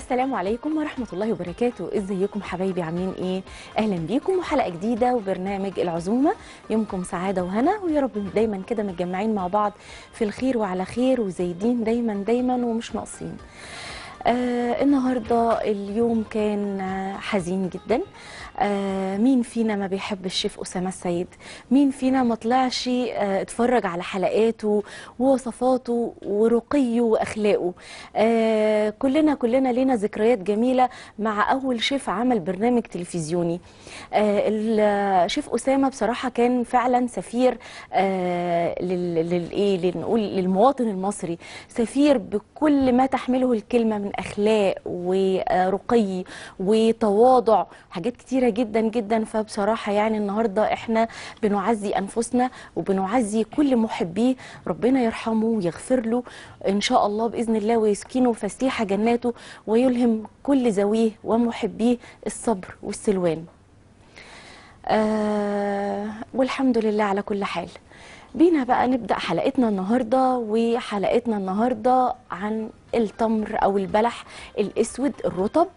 السلام عليكم ورحمة الله وبركاته ازيكم حبايبي عاملين ايه اهلا بيكم وحلقة جديدة وبرنامج العزومة يومكم سعادة وهنا ويا رب دايما كده متجمعين مع بعض في الخير وعلى خير وزايدين دايما دايما ومش ناقصين آه النهاردة اليوم كان آه، حزين جدا آه مين فينا ما بيحب الشيف أسامة السيد مين فينا ما طلعش آه اتفرج على حلقاته ووصفاته ورقيه وأخلاقه آه كلنا كلنا لنا ذكريات جميلة مع أول شيف عمل برنامج تلفزيوني آه الشيف أسامة بصراحة كان فعلا سفير آه لل- للإيه لنقول للمواطن المصري سفير بكل ما تحمله الكلمة من أخلاق ورقي وتواضع حاجات كتيرة جدا جدا فبصراحة يعني النهاردة احنا بنعزي أنفسنا وبنعزي كل محبيه ربنا يرحمه ويغفر له إن شاء الله بإذن الله ويسكنه فسيح جناته ويلهم كل ذويه ومحبيه الصبر والسلوان آه والحمد لله على كل حال بينا بقى نبدأ حلقتنا النهاردة وحلقتنا النهاردة عن التمر أو البلح الأسود الرطب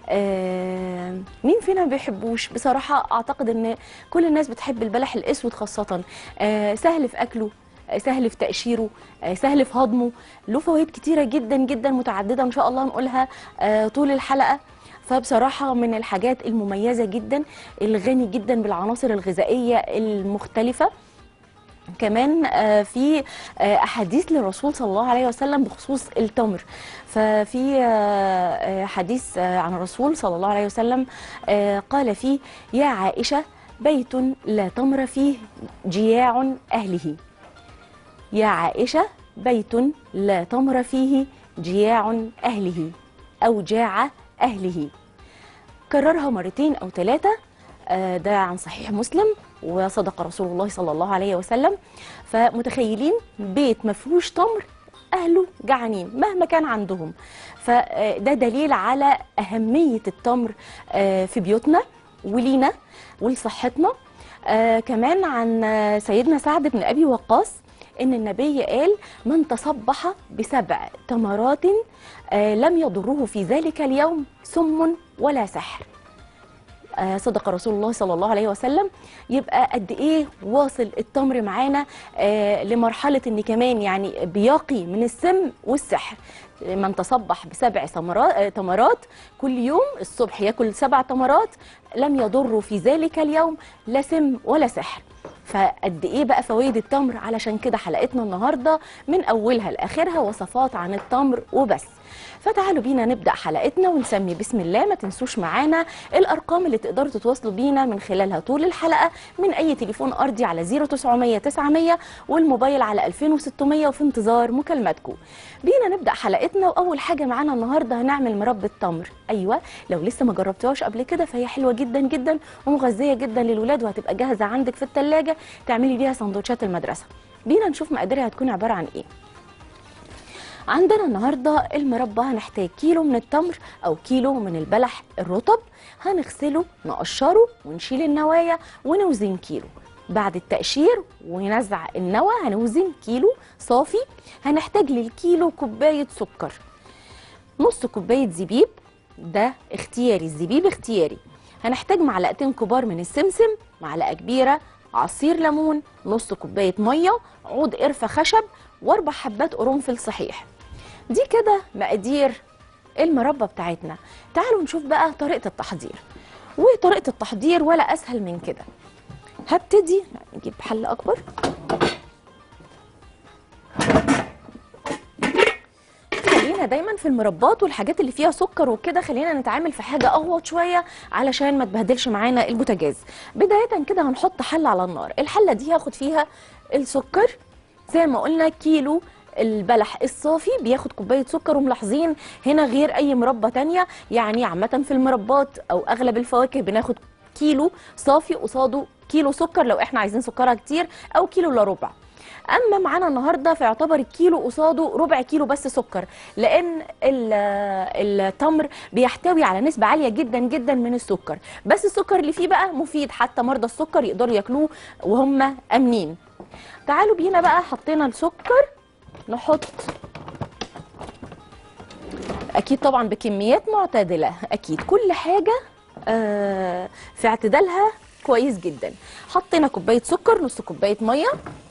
آه مين فينا ما بيحبوش بصراحة أعتقد أن كل الناس بتحب البلح الأسود خاصة آه سهل في أكله آه، سهل في تقشيره آه، سهل في هضمه له فوائد كتيرة جدا جدا متعددة إن شاء الله نقولها آه، طول الحلقة فبصراحة من الحاجات المميزة جدا الغني جدا بالعناصر الغذائية المختلفة كمان آه، في آه، احاديث للرسول صلى الله عليه وسلم بخصوص التمر ففي آه، آه، حديث آه، عن الرسول صلى الله عليه وسلم آه، قال فيه يا عائشه بيت لا تمر فيه جياع اهله يا عائشه بيت لا تمر فيه جياع اهله او جاع اهله كررها مرتين او ثلاثه آه، ده عن صحيح مسلم وصدق رسول الله صلى الله عليه وسلم فمتخيلين بيت ما فيهوش تمر اهله جعانين مهما كان عندهم فده دليل على اهميه التمر آه، في بيوتنا ولينا ولصحتنا آه، كمان عن آه، سيدنا سعد بن ابي وقاص ان النبي قال من تصبح بسبع تمرات آه، لم يضره في ذلك اليوم سم ولا سحر آه، صدق رسول الله صلى الله عليه وسلم يبقى قد ايه واصل التمر معانا آه، لمرحله ان كمان يعني بيقي من السم والسحر من تصبح بسبع ثمرات آه، تمرات كل يوم الصبح ياكل سبع تمرات لم يضره في ذلك اليوم لا سم ولا سحر فقد ايه بقى فوائد التمر علشان كده حلقتنا النهارده من اولها لاخرها وصفات عن التمر وبس فتعالوا بينا نبدا حلقتنا ونسمي بسم الله ما تنسوش معانا الارقام اللي تقدروا تتواصلوا بينا من خلالها طول الحلقه من اي تليفون ارضي على 0900 900 والموبايل على 2600 وفي انتظار مكالماتكم بينا نبدا حلقتنا واول حاجه معانا النهارده هنعمل مربى التمر ايوه لو لسه ما جربتوهاش قبل كده فهي حلوه جدا جدا ومغذيه جدا للولاد وهتبقى جاهزه عندك في الثلاجه تعملي بيها سندوتشات المدرسه بينا نشوف مقاديرها هتكون عباره عن ايه عندنا النهارده المربى هنحتاج كيلو من التمر او كيلو من البلح الرطب هنغسله نقشره ونشيل النوايا ونوزن كيلو بعد التقشير ونزع النوى هنوزن كيلو صافي هنحتاج للكيلو كوبايه سكر نص كوبايه زبيب ده اختياري الزبيب اختياري هنحتاج معلقتين كبار من السمسم معلقه كبيره عصير ليمون نص كوبايه ميه عود قرفه خشب واربع حبات قرنفل صحيح دي كده مقادير المربى بتاعتنا تعالوا نشوف بقى طريقه التحضير وطريقه التحضير ولا اسهل من كده هبتدي نجيب حله اكبر خلينا دايما في المربات والحاجات اللي فيها سكر وكده خلينا نتعامل في حاجه اغوط شويه علشان ما تبهدلش معانا البوتاجاز بدايه كده هنحط حله على النار الحله دي هاخد فيها السكر زي ما قلنا كيلو البلح الصافي بياخد كوبايه سكر وملاحظين هنا غير اي مربى تانية يعني عامه في المربات او اغلب الفواكه بناخد كيلو صافي قصاده كيلو سكر لو احنا عايزين سكرها كتير او كيلو الا ربع اما معانا النهارده فيعتبر الكيلو قصاده ربع كيلو بس سكر لان ال- التمر بيحتوي على نسبه عاليه جدا جدا من السكر بس السكر اللي فيه بقى مفيد حتى مرضى السكر يقدروا ياكلوه وهم امنين تعالوا بينا بقى حطينا السكر نحط اكيد طبعا بكميات معتدله اكيد كل حاجه آه في اعتدالها كويس جدا حطينا كوبايه سكر نص كوبايه ميه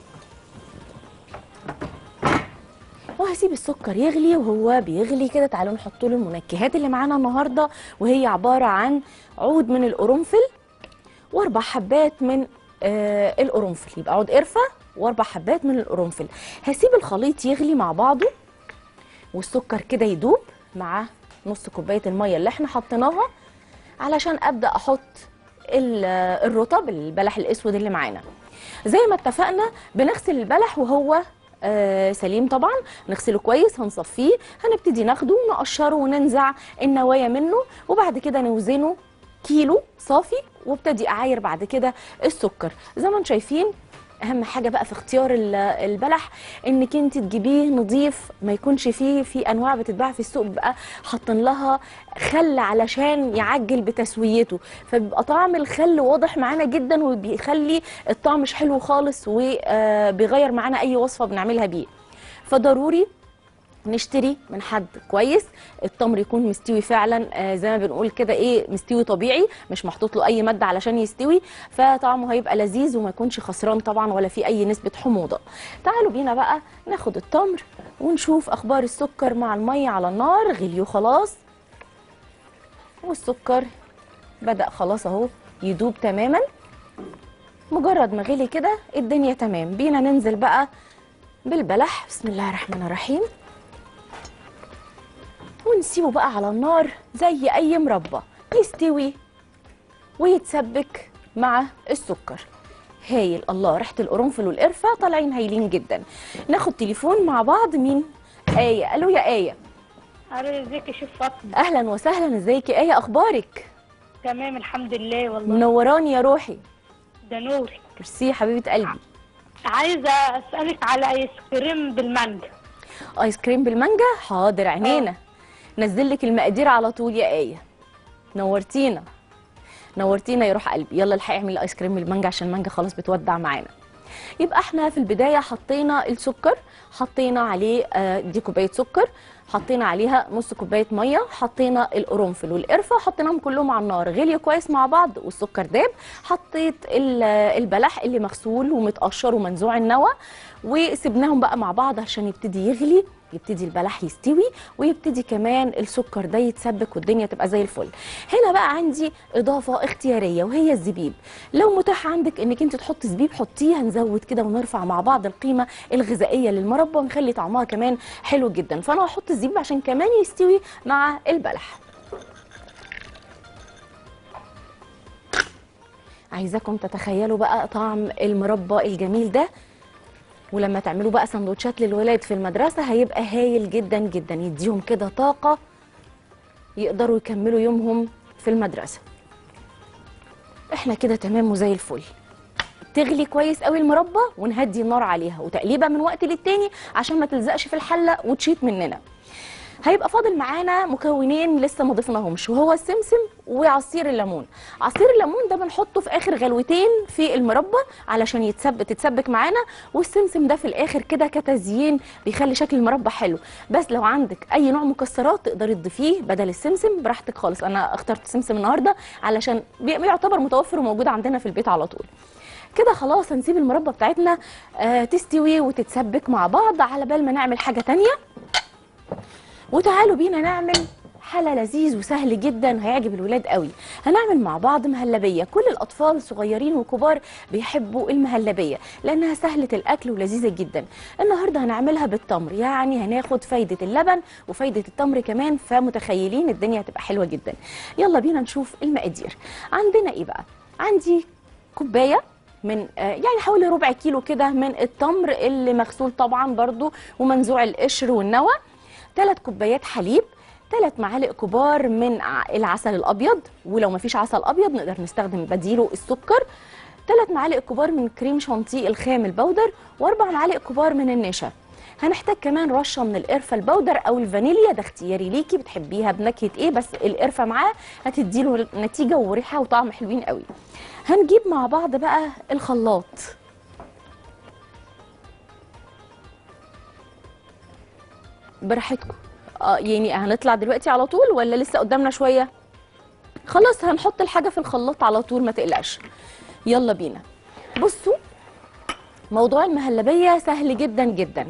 وهسيب السكر يغلي وهو بيغلي كده تعالوا نحط له المنكهات اللي معانا النهارده وهي عباره عن عود من القرنفل واربع حبات من آه القرنفل يبقى عود قرفه واربع حبات من القرنفل هسيب الخليط يغلي مع بعضه والسكر كده يدوب مع نص كوبايه الميه اللي احنا حطيناها علشان ابدا احط ال- الرطب البلح الاسود اللي معانا زي ما اتفقنا بنغسل البلح وهو آه سليم طبعا نغسله كويس هنصفيه هنبتدي ناخده نقشره وننزع النوايا منه وبعد كده نوزنه كيلو صافي وابتدي اعاير بعد كده السكر زي ما انتم شايفين اهم حاجه بقى في اختيار ال- البلح انك انت تجيبيه نظيف ما يكونش فيه في انواع بتتباع في السوق بيبقى حاطين لها خل علشان يعجل بتسويته فبيبقى طعم الخل واضح معانا جدا وبيخلي الطعم مش حلو خالص وبيغير معانا اي وصفه بنعملها بيه فضروري نشتري من حد كويس التمر يكون مستوي فعلا آه، زي ما بنقول كده ايه مستوي طبيعي مش محطوط له اي ماده علشان يستوي فطعمه هيبقى لذيذ وما يكونش خسران طبعا ولا فيه اي نسبه حموضه تعالوا بينا بقى ناخد التمر ونشوف اخبار السكر مع الميه على النار غليوا خلاص والسكر بدا خلاص اهو يدوب تماما مجرد ما غلي كده الدنيا تمام بينا ننزل بقى بالبلح بسم الله الرحمن الرحيم ونسيبه بقى على النار زي اي مربى يستوي ويتسبك مع السكر هايل الله ريحه القرنفل والقرفه طالعين هايلين جدا ناخد تليفون مع بعض مين ايه الو يا ايه الو ازيك يا شيف فاطمه اهلا وسهلا ازيك يا ايه اخبارك تمام الحمد لله والله منوراني يا روحي ده نور ميرسي يا حبيبه قلبي عايزه اسالك على ايس كريم بالمانجا ايس كريم بالمانجا حاضر عينينا نزل لك المقادير على طول يا ايه نورتينا نورتينا يا روح قلبي يلا الحقي اعملي ايس كريم بالمانجا عشان المانجا خلاص بتودع معانا يبقى احنا في البدايه حطينا السكر حطينا عليه آه، دي كوبايه سكر حطينا عليها نص كوبايه ميه حطينا القرنفل والقرفه حطيناهم كلهم على النار غليوا كويس مع بعض والسكر داب حطيت ال- البلح اللي مغسول ومتقشر ومنزوع النوى وسبناهم بقى مع بعض عشان يبتدي يغلي يبتدي البلح يستوي ويبتدي كمان السكر ده يتسبك والدنيا تبقى زي الفل هنا بقى عندي اضافه اختياريه وهي الزبيب لو متاح عندك انك انت تحطي زبيب حطيه هنزود كده ونرفع مع بعض القيمه الغذائيه للمربى ونخلي طعمها كمان حلو جدا فانا هحط الزبيب عشان كمان يستوي مع البلح عايزاكم تتخيلوا بقى طعم المربى الجميل ده ولما تعملوا بقى سندوتشات للولاد في المدرسة هيبقى هايل جدا جدا يديهم كده طاقة يقدروا يكملوا يومهم في المدرسة احنا كده تمام وزي الفل تغلي كويس قوي المربى ونهدي النار عليها وتقليبها من وقت للتاني عشان ما تلزقش في الحلة وتشيط مننا هيبقى فاضل معانا مكونين لسه ما ضفناهمش وهو السمسم وعصير الليمون عصير الليمون ده بنحطه في اخر غلوتين في المربى علشان يتسبك تتسبك معانا والسمسم ده في الاخر كده كتزيين بيخلي شكل المربى حلو بس لو عندك اي نوع مكسرات تقدري تضيفيه بدل السمسم براحتك خالص انا اخترت سمسم النهارده علشان بي- بيعتبر متوفر وموجود عندنا في البيت على طول كده خلاص هنسيب المربى بتاعتنا آه تستوي وتتسبك مع بعض على بال ما نعمل حاجه تانية وتعالوا بينا نعمل حلا لذيذ وسهل جدا هيعجب الولاد قوي هنعمل مع بعض مهلبيه كل الاطفال صغيرين وكبار بيحبوا المهلبيه لانها سهله الاكل ولذيذه جدا النهارده هنعملها بالتمر يعني هناخد فايده اللبن وفايده التمر كمان فمتخيلين الدنيا هتبقى حلوه جدا يلا بينا نشوف المقادير عندنا ايه بقى عندي كوبايه من آه، يعني حوالي ربع كيلو كده من التمر اللي مغسول طبعا برضو ومنزوع القشر والنوى ثلاث كوبايات حليب ثلاث معالق كبار من ع- العسل الابيض ولو ما فيش عسل ابيض نقدر نستخدم بديله السكر ثلاث معالق كبار من كريم شانتيه الخام البودر واربع معالق كبار من النشا هنحتاج كمان رشه من القرفه البودر او الفانيليا ده اختياري ليكي بتحبيها بنكهه ايه بس القرفه معاه هتديله نتيجه وريحه وطعم حلوين قوي هنجيب مع بعض بقى الخلاط براحتكم اه يعني هنطلع دلوقتي على طول ولا لسه قدامنا شويه خلاص هنحط الحاجه في الخلاط على طول ما تقلقش يلا بينا بصوا موضوع المهلبيه سهل جدا جدا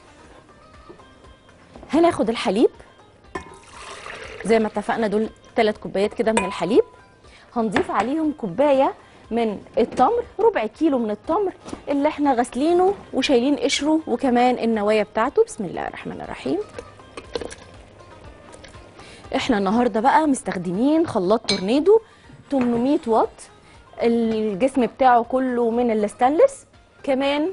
هناخد الحليب زي ما اتفقنا دول ثلاث كوبايات كده من الحليب هنضيف عليهم كوبايه من التمر ربع كيلو من التمر اللي احنا غاسلينه وشايلين قشره وكمان النوايا بتاعته بسم الله الرحمن الرحيم احنا النهارده بقى مستخدمين خلاط تورنيدو 800 واط الجسم بتاعه كله من الستانلس كمان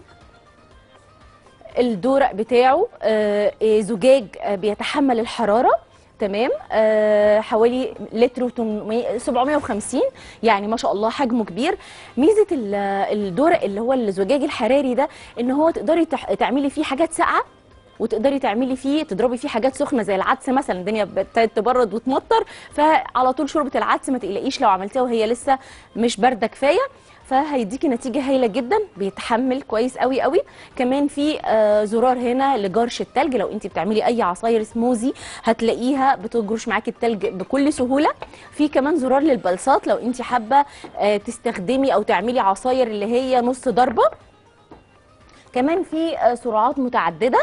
الدورق بتاعه آه، آه، زجاج آه، بيتحمل الحراره تمام آه حوالي لتر و 750 يعني ما شاء الله حجمه كبير ميزه ال- الدورق اللي هو الزجاج الحراري ده ان هو تقدري تح- تعملي فيه حاجات ساقعه وتقدري تعملي فيه تضربي فيه حاجات سخنه زي العدس مثلا الدنيا ابتدت تبرد وتمطر فعلى طول شوربه العدس ما تقلقيش لو عملتيها وهي لسه مش بارده كفايه فهيديكي نتيجه هايله جدا بيتحمل كويس قوي قوي كمان في آه، زرار هنا لجرش التلج لو انت بتعملي اي عصاير سموزي هتلاقيها بتجرش معاكي التلج بكل سهوله في كمان زرار للبلصات لو انت حابه آه، تستخدمي او تعملي عصاير اللي هي نص ضربه كمان في آه، سرعات متعدده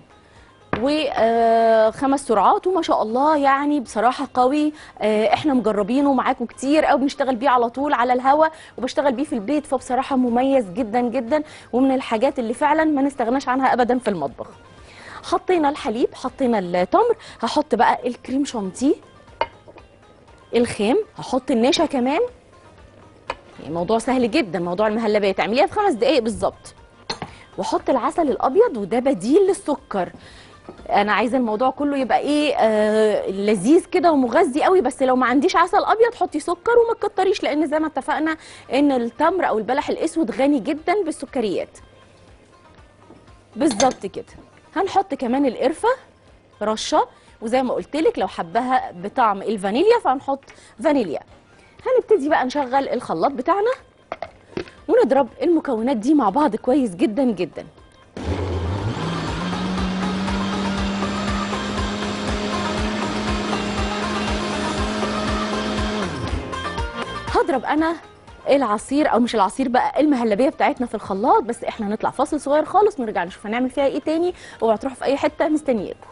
وخمس سرعات وما شاء الله يعني بصراحه قوي آه، احنا مجربينه معاكم كتير او بنشتغل بيه على طول على الهوا وبشتغل بيه في البيت فبصراحه مميز جدا جدا ومن الحاجات اللي فعلا ما نستغناش عنها ابدا في المطبخ حطينا الحليب حطينا التمر هحط بقى الكريم شانتيه الخام هحط النشا كمان يعني موضوع سهل جدا موضوع المهلبيه تعمليها في خمس دقائق بالظبط واحط العسل الابيض وده بديل للسكر انا عايزه الموضوع كله يبقى ايه آه لذيذ كده ومغذي قوي بس لو ما عنديش عسل ابيض حطي سكر وما تكتريش لان زي ما اتفقنا ان التمر او البلح الاسود غني جدا بالسكريات بالظبط كده هنحط كمان القرفه رشه وزي ما قلت لك لو حباها بطعم الفانيليا فهنحط فانيليا هنبتدي بقى نشغل الخلاط بتاعنا ونضرب المكونات دي مع بعض كويس جدا جدا هضرب انا العصير او مش العصير بقى المهلبيه بتاعتنا في الخلاط بس احنا هنطلع فاصل صغير خالص ونرجع نشوف هنعمل فيها ايه تاني اوعوا تروحوا في اي حته مستنياكم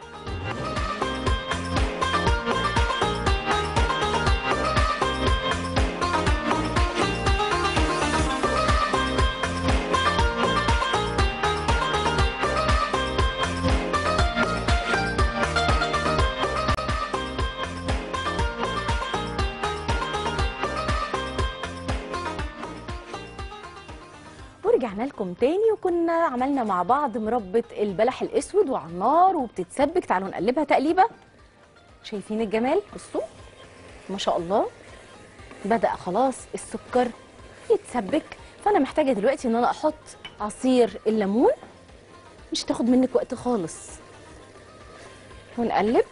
ورجعنا لكم تاني وكنا عملنا مع بعض مربى البلح الاسود وعلى النار وبتتسبك تعالوا نقلبها تقليبه شايفين الجمال بصوا ما شاء الله بدأ خلاص السكر يتسبك فانا محتاجه دلوقتي ان انا احط عصير الليمون مش تاخد منك وقت خالص ونقلب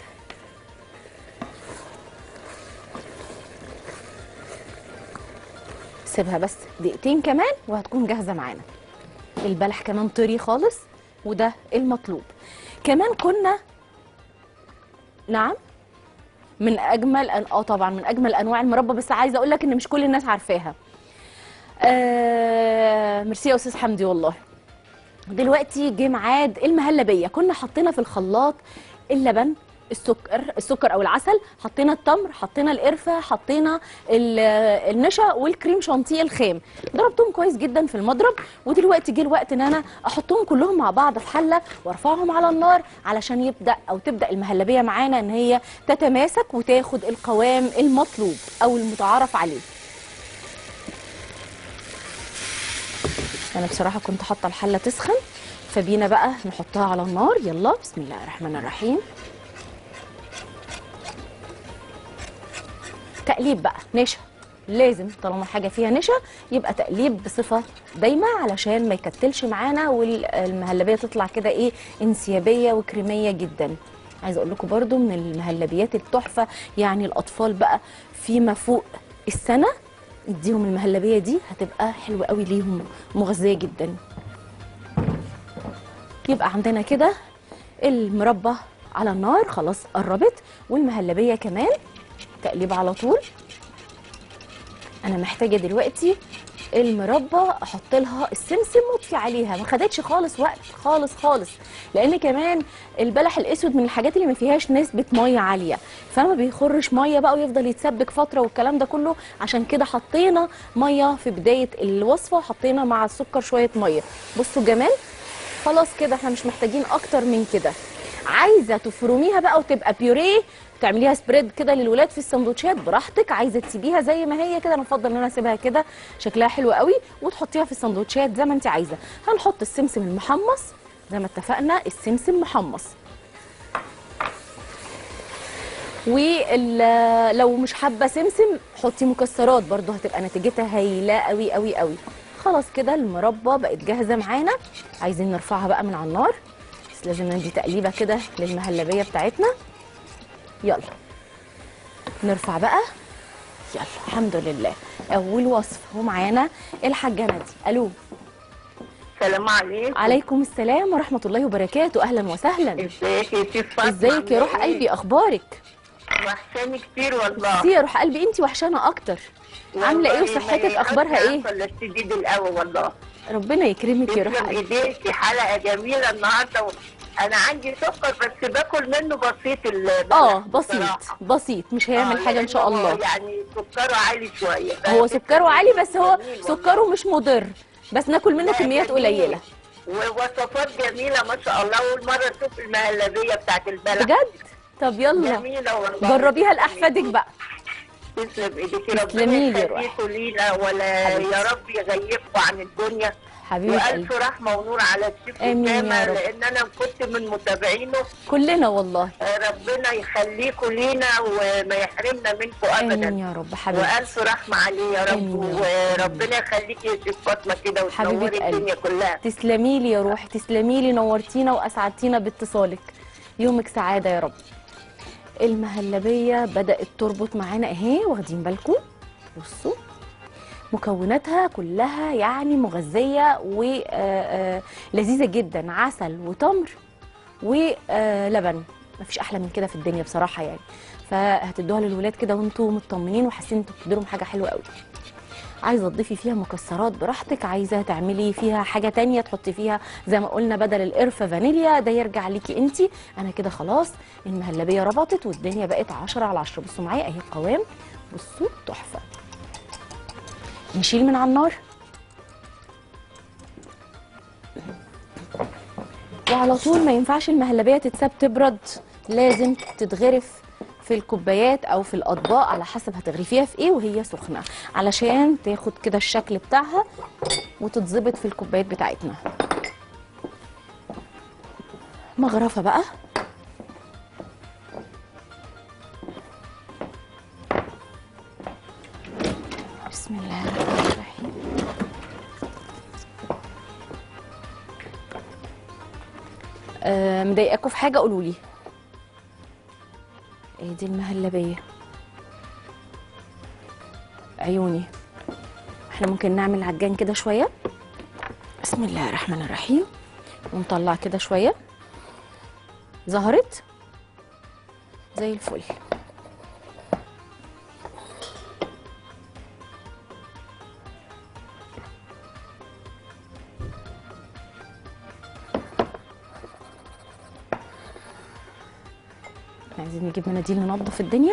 سيبها بس دقيقتين كمان وهتكون جاهزه معانا البلح كمان طري خالص وده المطلوب كمان كنا نعم من اجمل أن... اه طبعا من اجمل انواع المربى بس عايزه اقول لك ان مش كل الناس عارفاها آه... ميرسي يا استاذ حمدي والله دلوقتي جه ميعاد المهلبيه كنا حطينا في الخلاط اللبن السكر السكر او العسل حطينا التمر حطينا القرفه حطينا ال- النشا والكريم شانتيه الخام ضربتهم كويس جدا في المضرب ودلوقتي جه الوقت ان انا احطهم كلهم مع بعض في حله وارفعهم على النار علشان يبدا او تبدا المهلبيه معانا ان هي تتماسك وتاخد القوام المطلوب او المتعارف عليه انا بصراحه كنت حاطه الحله تسخن فبينا بقى نحطها على النار يلا بسم الله الرحمن الرحيم تقليب بقى نشا لازم طالما حاجه فيها نشا يبقى تقليب بصفه دايمه علشان ما يكتلش معانا والمهلبيه تطلع كده ايه انسيابيه وكريميه جدا عايزه اقول لكم برده من المهلبيات التحفه يعني الاطفال بقى فيما فوق السنه اديهم المهلبيه دي هتبقى حلوه قوي ليهم مغذيه جدا يبقى عندنا كده المربى على النار خلاص قربت والمهلبيه كمان تقليب على طول انا محتاجه دلوقتي المربى احط لها السمسم واطفي عليها ما خدتش خالص وقت خالص خالص لان كمان البلح الاسود من الحاجات اللي ما فيهاش نسبه ميه عاليه فما بيخرش ميه بقى ويفضل يتسبك فتره والكلام ده كله عشان كده حطينا ميه في بدايه الوصفه وحطينا مع السكر شويه ميه بصوا جمال خلاص كده احنا مش محتاجين اكتر من كده عايزه تفرميها بقى وتبقى بيوريه تعمليها سبريد كده للولاد في السندوتشات براحتك عايزه تسيبيها زي ما هي كده انا افضل ان انا اسيبها كده شكلها حلو قوي وتحطيها في السندوتشات زي ما انت عايزه هنحط السمسم المحمص زي ما اتفقنا السمسم محمص ولو مش حابه سمسم حطي مكسرات برضو هتبقى نتيجتها هايله قوي قوي قوي خلاص كده المربى بقت جاهزه معانا عايزين نرفعها بقى من على النار بس لازم ندي تقليبه كده للمهلبيه بتاعتنا يلا نرفع بقى يلا الحمد لله اول وصفه ومعانا الحاجه نادي الو السلام عليكم عليكم السلام ورحمه الله وبركاته اهلا وسهلا ازيك يا سيف فاطمه ازيك يا روح عاملة إيه؟ قلبي اخبارك وحشاني كتير والله سي يا روح قلبي انت وحشانه اكتر عامله ايه والله وصحتك ما اخبارها يقدر ايه ولا الشديد القوي والله ربنا يكرمك يا روح تسلم قلبي ايديك حلقه جميله النهارده و... انا عندي سكر بس باكل منه بسيط البلح اه بسيط بصراحة. بسيط مش هيعمل آه، حاجه ان شاء لأنه الله يعني سكره عالي شويه هو بس سكره عالي بس هو جميل والله. سكره مش مضر بس ناكل منه لا، كميات جميل. قليله ووصفات جميله ما شاء الله اول مره اشوف المهلبيه بتاعت البلح بجد طب يلا جميله والله جربيها لاحفادك بقى تسلم ايديك ربنا تسلمي لي يا روحي. يخليكوا لينا ولا حبيبتي. يا رب يغيبكم عن الدنيا حبيبه قلبي والف رحمه ونور على الشيف آمين يا اسامه رب. لان انا كنت من متابعينه كلنا والله آه، ربنا يخليكم لينا وما يحرمنا منكم ابدا امين يا رب حبيبتي والف رحمه عليه يا رب آمين يا رب. وربنا يخليك يا شيف فاطمه كده حبيبة وتنوري قلبي. الدنيا كلها تسلمي لي يا روحي تسلمي لي نورتينا واسعدتينا باتصالك يومك سعاده يا رب المهلبيه بدات تربط معانا اهي واخدين بالكم بصوا مكوناتها كلها يعني مغذيه ولذيذه جدا عسل وتمر ولبن مفيش احلى من كده في الدنيا بصراحه يعني فهتدوها للولاد كده وانتوا مطمنين وحاسين انتوا بتديلهم حاجه حلوه قوي عايزه تضيفي فيها مكسرات براحتك عايزه تعملي فيها حاجه تانية تحطي فيها زي ما قلنا بدل القرفه فانيليا ده يرجع ليكي انت انا كده خلاص المهلبيه ربطت والدنيا بقت 10 على 10 بصوا معايا اهي القوام بصوا تحفه نشيل من على النار وعلى طول ما ينفعش المهلبيه تتساب تبرد لازم تتغرف في الكوبايات او في الاطباق على حسب هتغرفيها في ايه وهي سخنه علشان تاخد كده الشكل بتاعها وتتظبط في الكوبايات بتاعتنا مغرفه بقى بسم الله الرحمن الرحيم آه، مضايقاكوا في حاجه قولوا لي ايه دي المهلبيه عيوني احنا ممكن نعمل عجان كده شويه بسم الله الرحمن الرحيم ونطلع كده شويه ظهرت زي الفل عايزين نجيب مناديل ننظف الدنيا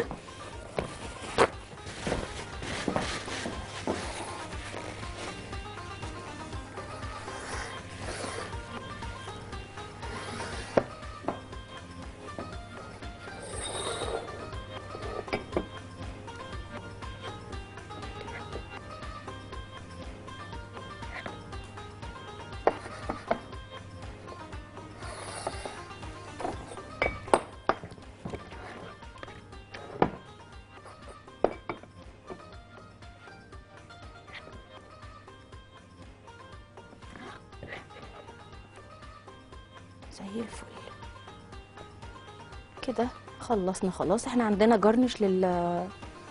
زي الفل كده خلصنا خلاص احنا عندنا جرنش لل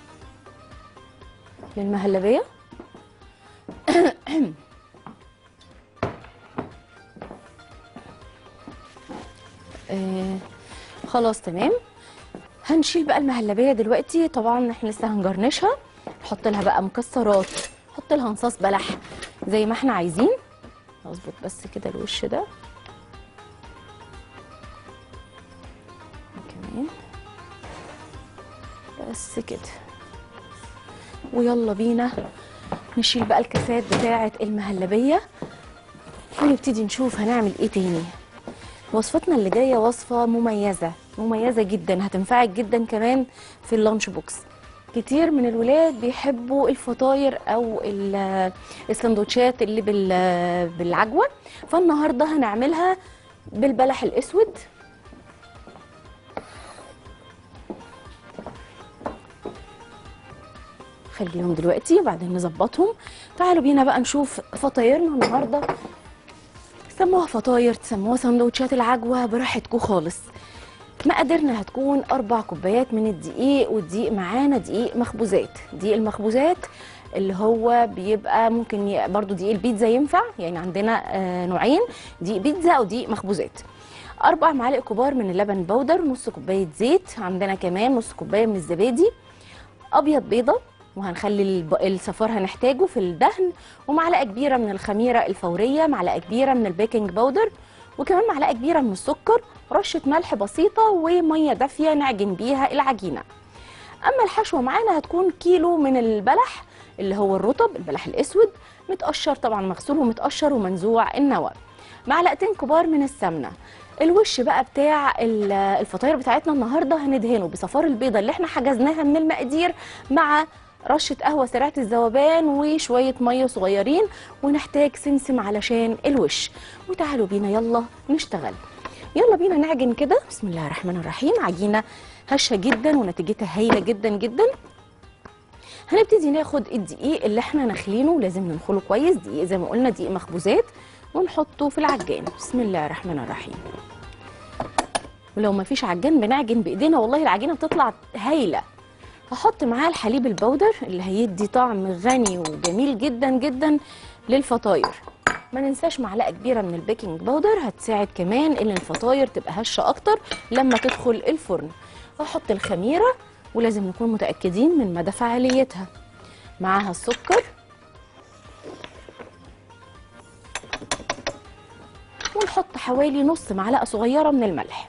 للمهلبيه آه خلاص تمام هنشيل بقى المهلبيه دلوقتي طبعا احنا لسه هنجرنشها نحط لها بقى مكسرات نحط لها نصاص بلح زي ما احنا عايزين اظبط بس كده الوش ده كمان بس كده ويلا بينا نشيل بقى الكاسات بتاعه المهلبيه ونبتدي نشوف هنعمل ايه تاني وصفتنا اللي جايه وصفه مميزه مميزه جدا هتنفعك جدا كمان في اللانش بوكس كتير من الولاد بيحبوا الفطاير او ال- السندوتشات اللي بال- بالعجوه فالنهارده هنعملها بالبلح الاسود خليهم دلوقتي وبعدين نظبطهم تعالوا بينا بقى نشوف فطايرنا النهارده سموها فطاير تسموها سندوتشات العجوه براحتكم خالص مقاديرنا هتكون أربع كوبايات من الدقيق والدقيق معانا دقيق مخبوزات دقيق المخبوزات اللي هو بيبقى ممكن ي- برضو دقيق البيتزا ينفع يعني عندنا آه، نوعين دقيق بيتزا أو دقيق مخبوزات أربع معالق كبار من اللبن بودر نص كوباية زيت عندنا كمان نص كوباية من الزبادي أبيض بيضة وهنخلي الب- الصفار هنحتاجه في الدهن ومعلقة كبيرة من الخميرة الفورية معلقة كبيرة من البيكنج باودر وكمان معلقة كبيرة من السكر رشة ملح بسيطة ومية دافية نعجن بيها العجينة أما الحشوة معانا هتكون كيلو من البلح اللي هو الرطب البلح الأسود متقشر طبعا مغسول ومتقشر ومنزوع النوى معلقتين كبار من السمنة الوش بقى بتاع ال- الفطاير بتاعتنا النهارده هندهنه بصفار البيضه اللي احنا حجزناها من المقادير مع رشه قهوه سريعه الذوبان وشويه ميه صغيرين ونحتاج سمسم علشان الوش وتعالوا بينا يلا نشتغل يلا بينا نعجن كده بسم الله الرحمن الرحيم عجينه هشه جدا ونتيجتها هايله جدا جدا هنبتدي ناخد الدقيق اللي احنا نخلينه لازم ننخله كويس دقيق زي ما قلنا دقيق مخبوزات ونحطه في العجان بسم الله الرحمن الرحيم ولو ما فيش عجان بنعجن بايدينا والله العجينه بتطلع هايله هحط معاه الحليب البودر اللي هيدي طعم غني وجميل جدا جدا للفطاير ما ننساش معلقه كبيره من البيكنج باودر هتساعد كمان ان الفطاير تبقى هشه اكتر لما تدخل الفرن هحط الخميره ولازم نكون متاكدين من مدى فعاليتها معاها السكر ونحط حوالي نص معلقه صغيره من الملح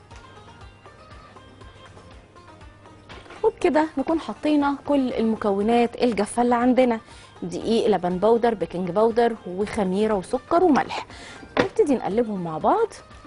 وبكده نكون حطينا كل المكونات الجافه اللي عندنا دقيق لبن بودر بيكنج باودر وخميره وسكر وملح نبتدي نقلبهم مع بعض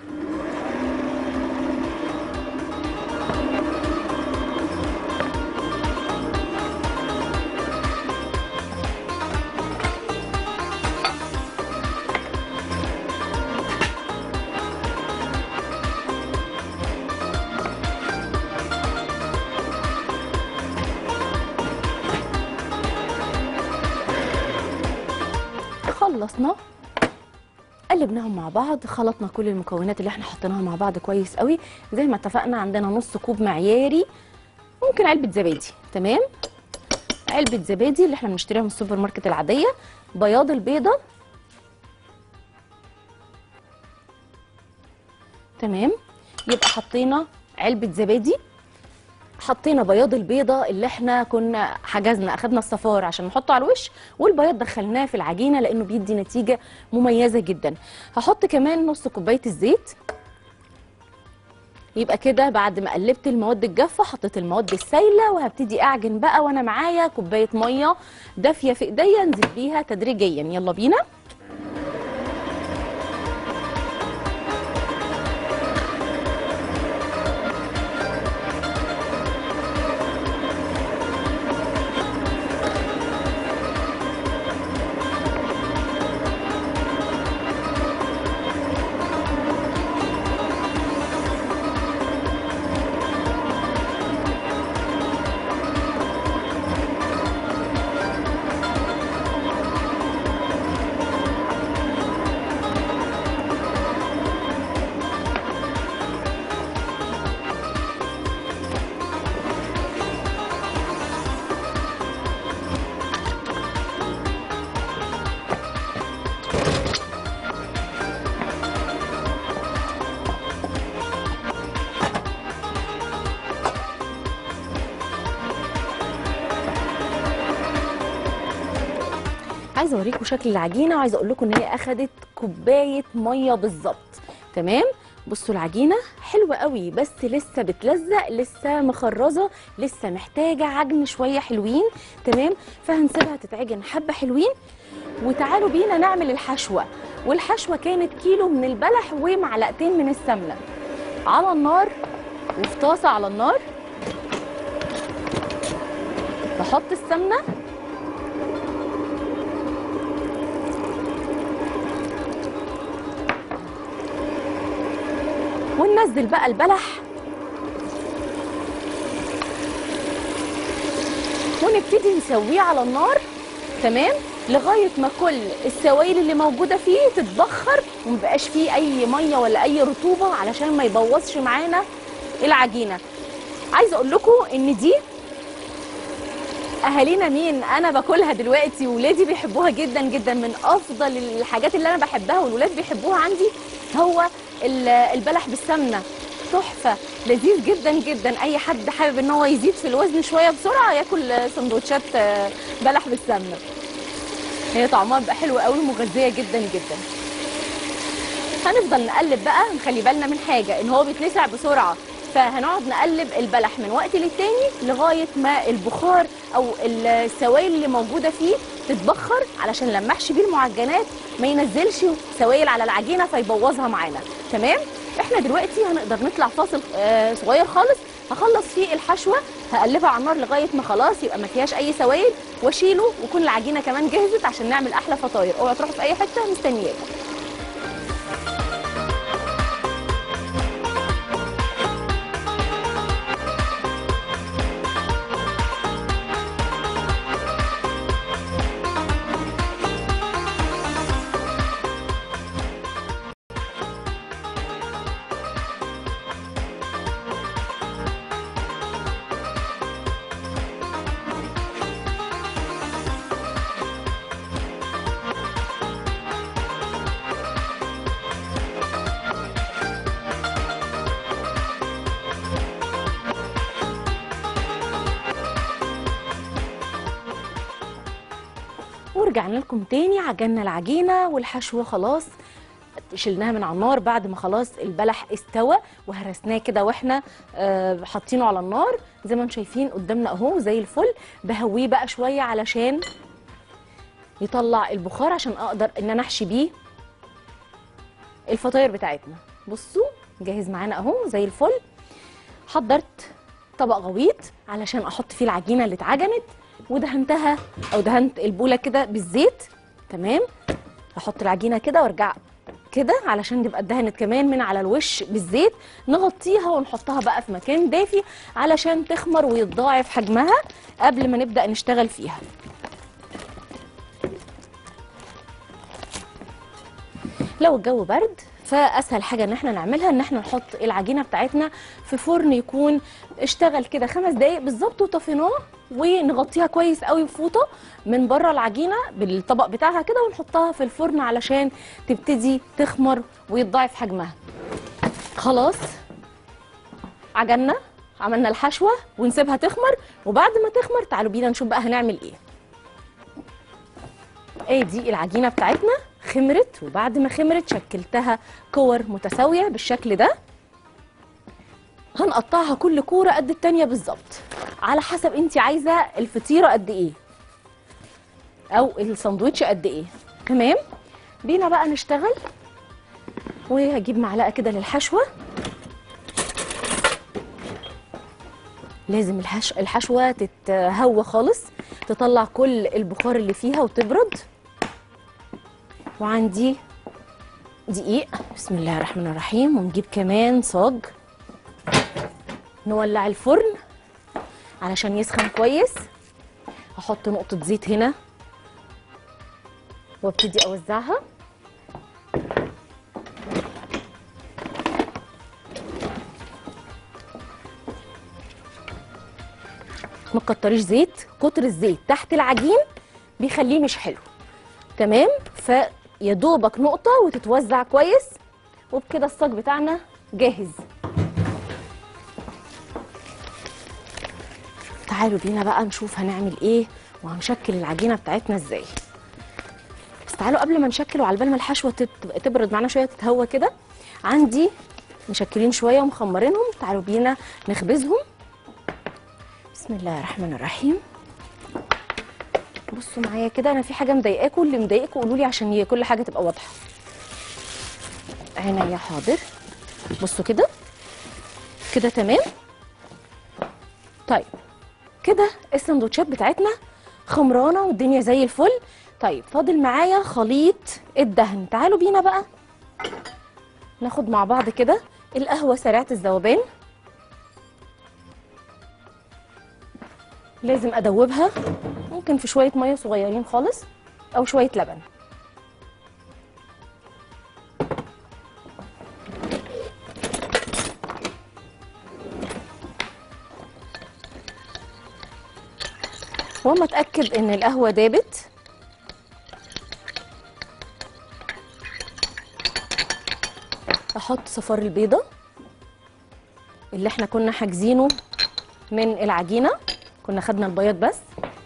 خلصنا قلبناهم مع بعض خلطنا كل المكونات اللي احنا حطيناها مع بعض كويس قوي زي ما اتفقنا عندنا نص كوب معياري ممكن علبه زبادي تمام علبه زبادي اللي احنا بنشتريها من السوبر ماركت العاديه بياض البيضه تمام يبقى حطينا علبه زبادي حطينا بياض البيضة اللي احنا كنا حجزنا اخدنا الصفار عشان نحطه على الوش والبياض دخلناه في العجينة لانه بيدي نتيجة مميزة جدا هحط كمان نص كوباية الزيت يبقى كده بعد ما قلبت المواد الجافة حطيت المواد السايلة وهبتدي اعجن بقى وانا معايا كوباية مية دافية في ايديا انزل بيها تدريجيا يلا بينا عايزه اوريكم شكل العجينه وعايزه اقول لكم ان هي اخدت كوبايه ميه بالظبط تمام بصوا العجينه حلوه قوي بس لسه بتلزق لسه مخرزه لسه محتاجه عجن شويه حلوين تمام فهنسيبها تتعجن حبه حلوين وتعالوا بينا نعمل الحشوه والحشوه كانت كيلو من البلح ومعلقتين من السمنه على النار وفي طاسه على النار بحط السمنه وننزل بقى البلح ونبتدي نسويه على النار تمام لغايه ما كل السوائل اللي موجوده فيه تتبخر ومبقاش فيه اي ميه ولا اي رطوبه علشان ما يبوظش معانا العجينه عايزه اقول لكم ان دي اهالينا مين انا باكلها دلوقتي وولادي بيحبوها جدا جدا من افضل الحاجات اللي انا بحبها والولاد بيحبوها عندي هو ال- البلح بالسمنه تحفه لذيذ جدا جدا اي حد حابب ان هو يزيد في الوزن شويه بسرعه ياكل سندوتشات آه، بلح بالسمنه هي طعمها بيبقى حلو قوي ومغذيه جدا جدا هنفضل نقلب بقى نخلي بالنا من حاجه ان هو بيتلسع بسرعه فهنقعد نقلب البلح من وقت للتاني لغايه ما البخار او السوائل اللي موجوده فيه تتبخر علشان لما احشي بيه المعجنات ما ينزلش سوائل على العجينه فيبوظها معانا تمام احنا دلوقتي هنقدر نطلع فاصل آه، صغير خالص هخلص فيه الحشوه هقلبها على النار لغايه ما خلاص يبقى ما فيهاش اي سوائل واشيله وكون العجينه كمان جهزت عشان نعمل احلى فطاير اوعوا تروحوا في اي حته مستنياكم ورجعنا لكم تاني عجلنا العجينه والحشوه خلاص شلناها من على النار بعد ما خلاص البلح استوى وهرسناه كده واحنا آه، حاطينه على النار زي ما انتم شايفين قدامنا اهو زي الفل بهويه بقى شويه علشان يطلع البخار عشان اقدر ان انا احشي بيه الفطاير بتاعتنا بصوا جاهز معانا اهو زي الفل حضرت طبق غويط علشان احط فيه العجينه اللي اتعجنت ودهنتها او دهنت البوله كده بالزيت تمام احط العجينه كده وارجع كده علشان تبقى اتدهنت كمان من على الوش بالزيت نغطيها ونحطها بقى في مكان دافي علشان تخمر ويتضاعف حجمها قبل ما نبدا نشتغل فيها لو الجو برد فاسهل حاجه ان احنا نعملها ان احنا نحط العجينه بتاعتنا في فرن يكون اشتغل كده خمس دقايق بالظبط وطفيناه ونغطيها كويس قوي بفوطه من بره العجينه بالطبق بتاعها كده ونحطها في الفرن علشان تبتدي تخمر ويتضاعف حجمها خلاص عجلنا عملنا الحشوه ونسيبها تخمر وبعد ما تخمر تعالوا بينا نشوف بقى هنعمل ايه ادي العجينه بتاعتنا خمرت وبعد ما خمرت شكلتها كور متساويه بالشكل ده هنقطعها كل كوره قد التانيه بالظبط على حسب انت عايزه الفطيره قد ايه او الساندوتش قد ايه تمام بينا بقى نشتغل وهجيب معلقه كده للحشوه لازم الحش... الحشوه تتهوى خالص تطلع كل البخار اللي فيها وتبرد وعندي دقيق بسم الله الرحمن الرحيم ونجيب كمان صاج نولع الفرن علشان يسخن كويس هحط نقطة زيت هنا وابتدي اوزعها ما تكتريش زيت كتر الزيت تحت العجين بيخليه مش حلو تمام فيا دوبك نقطه وتتوزع كويس وبكده الصاج بتاعنا جاهز تعالوا بينا بقى نشوف هنعمل ايه وهنشكل العجينه بتاعتنا ازاي بس تعالوا قبل ما نشكل وعلى بال ما الحشوه تت- تبرد معانا شويه تتهوى كده عندي مشكلين شويه ومخمرينهم تعالوا بينا نخبزهم بسم الله الرحمن الرحيم بصوا معايا كده انا في حاجه مضايقاكم اللي مضايقكم قولوا لي عشان ي- كل حاجه تبقى واضحه عينيا حاضر بصوا كده كده تمام طيب كده السندوتشات بتاعتنا خمرانه والدنيا زي الفل طيب فاضل معايا خليط الدهن تعالوا بينا بقى ناخد مع بعض كده القهوه سريعه الذوبان لازم ادوبها ممكن في شويه ميه صغيرين خالص او شويه لبن واما اتاكد ان القهوه دابت احط صفار البيضه اللي احنا كنا حاجزينه من العجينه كنا خدنا البياض بس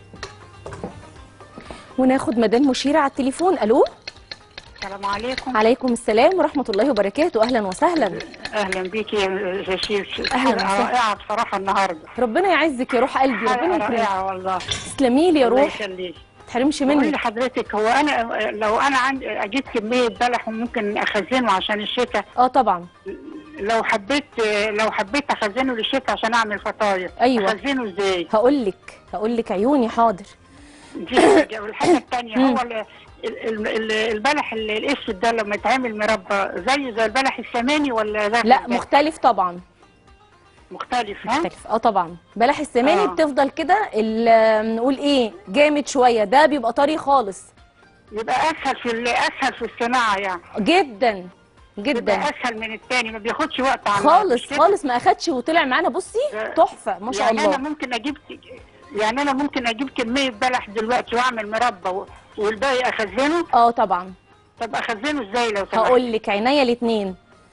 وناخد مدام مشيره على التليفون الو السلام عليكم عليكم السلام ورحمه الله وبركاته اهلا وسهلا اهلا بيكي يا شيف أهلاً وسهلاً. رائعه بصراحه النهارده ربنا يعزك يا روح قلبي ربنا حلقه يكرمك رائعه والله تسلمي لي يا الله روح يخليك ما تحرمش بقول منك لحضرتك هو انا لو انا عندي اجيب كميه بلح وممكن اخزنه عشان الشتاء اه طبعا لو حبيت لو حبيت اخزنه للشتاء عشان اعمل فطاير أيوة. اخزنه ازاي؟ هقول لك هقول لك عيوني حاضر دي حاجه والحاجه الثانيه مم. هو ال- ال- ال- البلح ال- الاسود ده لما يتعمل مربى زيه زي البلح السماني ولا ده لا مختلف طبعا مختلف ها؟ مختلف اه طبعا بلح السماني آه. بتفضل كده ال- نقول ايه جامد شويه ده بيبقى طري خالص يبقى اسهل في ال- اسهل في الصناعه يعني جدا يبقى جدا اسهل من الثاني ما بياخدش وقت على خالص مش كده؟ خالص ما اخدش وطلع معانا بصي آه. تحفه ما شاء يعني انا الله ممكن اجيب يعني انا ممكن اجيب كميه بلح دلوقتي واعمل مربى و- والباقي اخزنه اه طبعا طب اخزنه ازاي لو سمحت هقول لك عينيا الاثنين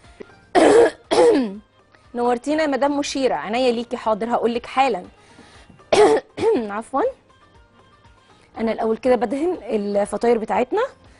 نورتينا يا مدام مشيره عينيا ليكي حاضر هقول لك حالا عفوا انا الاول كده بدهن الفطاير بتاعتنا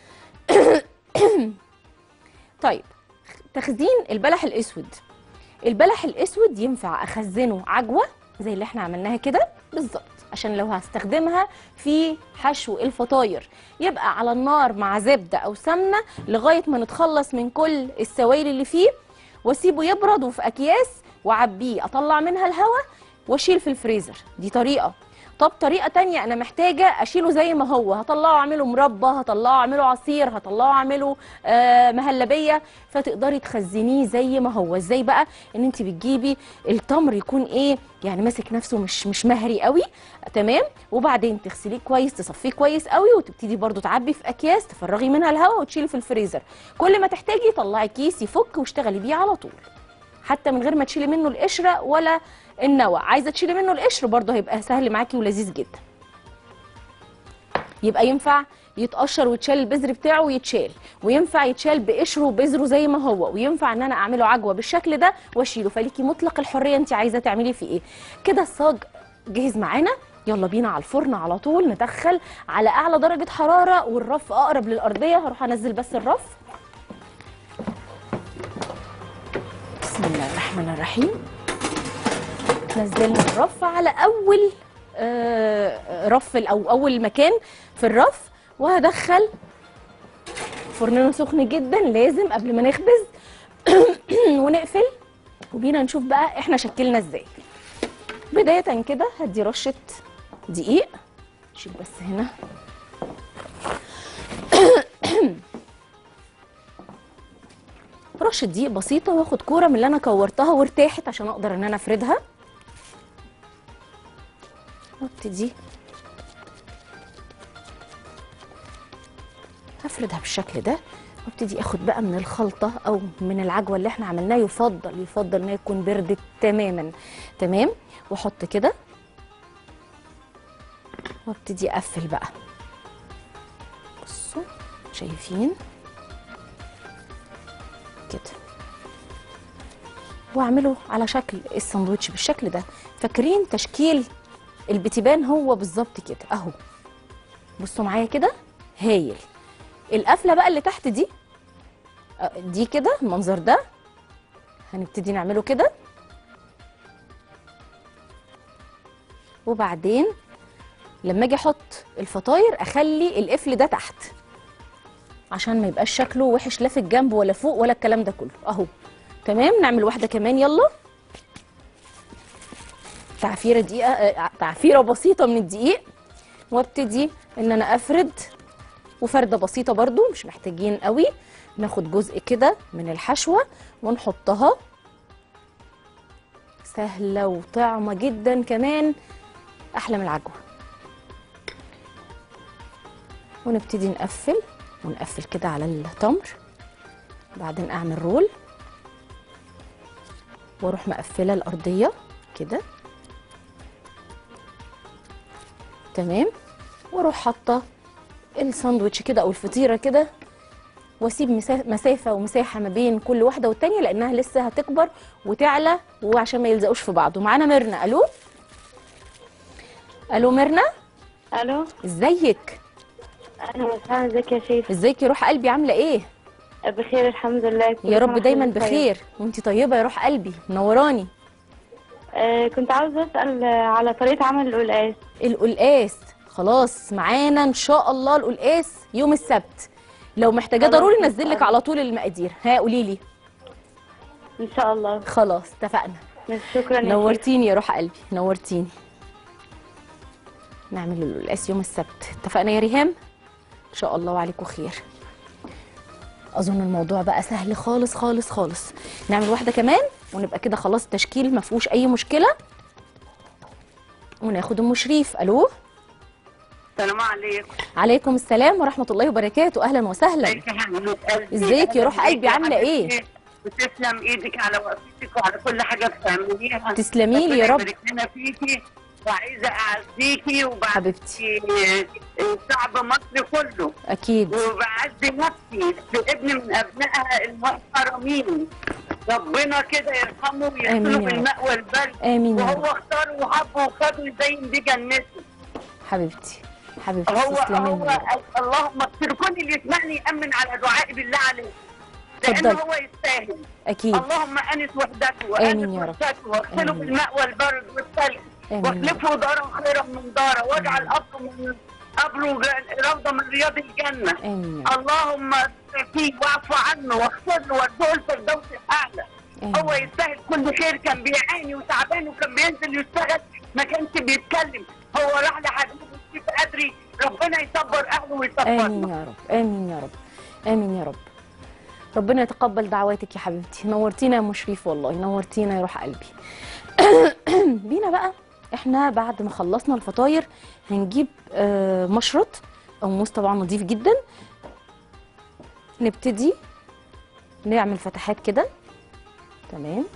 طيب تخزين البلح الاسود البلح الاسود ينفع اخزنه عجوه زي اللي احنا عملناها كده بالظبط عشان لو هستخدمها في حشو الفطاير يبقى على النار مع زبده او سمنه لغايه ما نتخلص من كل السوائل اللي فيه واسيبه يبرد وفي اكياس واعبيه اطلع منها الهواء واشيل في الفريزر دي طريقه طب طريقه تانية انا محتاجه اشيله زي ما هو هطلعه اعمله مربى هطلعه اعمله عصير هطلعه اعمله آه مهلبيه فتقدري تخزنيه زي ما هو ازاي بقى ان انت بتجيبي التمر يكون ايه يعني ماسك نفسه مش مش مهري قوي تمام وبعدين تغسليه كويس تصفيه كويس قوي وتبتدي برضو تعبي في اكياس تفرغي منها الهواء وتشيلي في الفريزر كل ما تحتاجي طلعي كيس يفك واشتغلي بيه على طول حتى من غير ما تشيلي منه القشره ولا النوى عايزه تشيلي منه القشر برضه هيبقى سهل معاكي ولذيذ جدا يبقى ينفع يتقشر ويتشال البذر بتاعه ويتشال وينفع يتشال بقشره وبذره زي ما هو وينفع ان انا اعمله عجوه بالشكل ده واشيله فليكي مطلق الحريه انت عايزه تعملي فيه ايه كده الصاج جهز معانا يلا بينا على الفرن على طول ندخل على اعلى درجه حراره والرف اقرب للارضيه هروح انزل بس الرف بسم الله الرحمن الرحيم نزلنا الرف على اول آه، رف او اول مكان في الرف وهدخل فرننا سخن جدا لازم قبل ما نخبز ونقفل وبينا نشوف بقى احنا شكلنا ازاي بدايه كده هدي رشه دقيق شوف بس هنا رشه دقيق بسيطه واخد كوره من اللي انا كورتها وارتاحت عشان اقدر ان انا افردها وابتدي هفردها بالشكل ده وابتدي اخد بقى من الخلطه او من العجوه اللي احنا عملناه يفضل يفضل انها تكون بردت تماما تمام واحط كده وابتدي اقفل بقى بصوا شايفين كده واعمله على شكل الساندوتش بالشكل ده فاكرين تشكيل البتيبان هو بالظبط كده اهو بصوا معايا كده هايل القفله بقى اللي تحت دي آه، دي كده المنظر ده هنبتدي نعمله كده وبعدين لما اجي احط الفطاير اخلي القفل ده تحت عشان ما يبقاش شكله وحش لا في الجنب ولا فوق ولا الكلام ده كله اهو تمام نعمل واحده كمان يلا تعفيره دقيقه آه، تعفيره بسيطه من الدقيق وابتدي ان انا افرد وفرده بسيطه برضو مش محتاجين قوي ناخد جزء كده من الحشوه ونحطها سهله وطعمه جدا كمان احلى من العجوه ونبتدي نقفل ونقفل كده على التمر بعدين اعمل رول واروح مقفله الارضيه كده تمام واروح حاطه الساندوتش كده او الفطيره كده واسيب مسا- مسافه ومساحه ما بين كل واحده والتانيه لانها لسه هتكبر وتعلى وعشان ما يلزقوش في بعض ومعانا ميرنا الو الو ميرنا الو ازيك اهلا وسهلا ازيك يا شيف ازيك يا روح قلبي عامله ايه بخير الحمد لله كل يا سنة رب دايما وحضرتك طيب. بخير وانتي طيبه يا روح قلبي منوراني آه كنت عاوزه اسال آه، على طريقه عمل القلقاس القلقاس خلاص معانا ان شاء الله القلقاس يوم السبت لو محتاجاه خلاص، ضروري إن ننزل شاء لك الله. على طول المقادير ها قولي لي ان شاء الله خلاص اتفقنا ماشي، شكرا يا شيف نورتيني يا روح قلبي نورتيني نعمل القلقاس يوم السبت اتفقنا يا ريهام ان شاء الله وعليكم خير اظن الموضوع بقى سهل خالص خالص خالص نعمل واحده كمان ونبقى كده خلاص التشكيل ما فيهوش اي مشكله وناخد ام شريف الو السلام عليكم عليكم السلام ورحمه الله وبركاته اهلا وسهلا ازيك يا حبيبه قلبي ازيك يا روح أهلاً قلبي، بيك يا عاملة إيه؟ حبيبتي. وتسلم ايدك على وقفتك وعلى كل حاجه بتعمليها تسلمي لي يا ربنا رب. يبارك لنا فيكي وعايزه اعزيكي وبعزي حبيبتي. شعب مصر كله اكيد وبعزي نفسي بابن من ابنائها المحترمين ربنا كده يرحمه آمين يا ويغسله رب. بالماء والبرد امين يا وهو رب اختاره وحبه وخده يزين دي جنته حبيبتي حبيبتي هو تسلمي هو لي يا رب. اللهم اغفر كل اللي يسمعني يامن على دعائي بالله عليه لانه اتفضلي. هو يستاهل اكيد اللهم انس وحدته آمين يا وانس رب. وحدته واغسله آمين. بالماء والبرد والثلج آمين يا رب. واخلفه دارا خيرا من داره واجعل قبره من قبره ج- روضه من رياض الجنه امين يا رب اللهم اغفر فيه واعف عنه واغفر له وارزقه الفردوس الاعلى آمين. هو يستاهل كل خير كان بيعاني وتعبان وكان بينزل يشتغل ما كانش بيتكلم هو راح لحبيبه الشيخ ادري ربنا يصبر اهله ويصبرنا امين يا رب امين يا رب امين يا رب ربنا يتقبل دعواتك يا حبيبتي نورتينا يا ام شريف والله نورتينا يا روح قلبي بينا بقى احنا بعد ما خلصنا الفطاير هنجيب آه، مشرط او موز طبعا نظيف جدا نبتدي نعمل فتحات كده تمام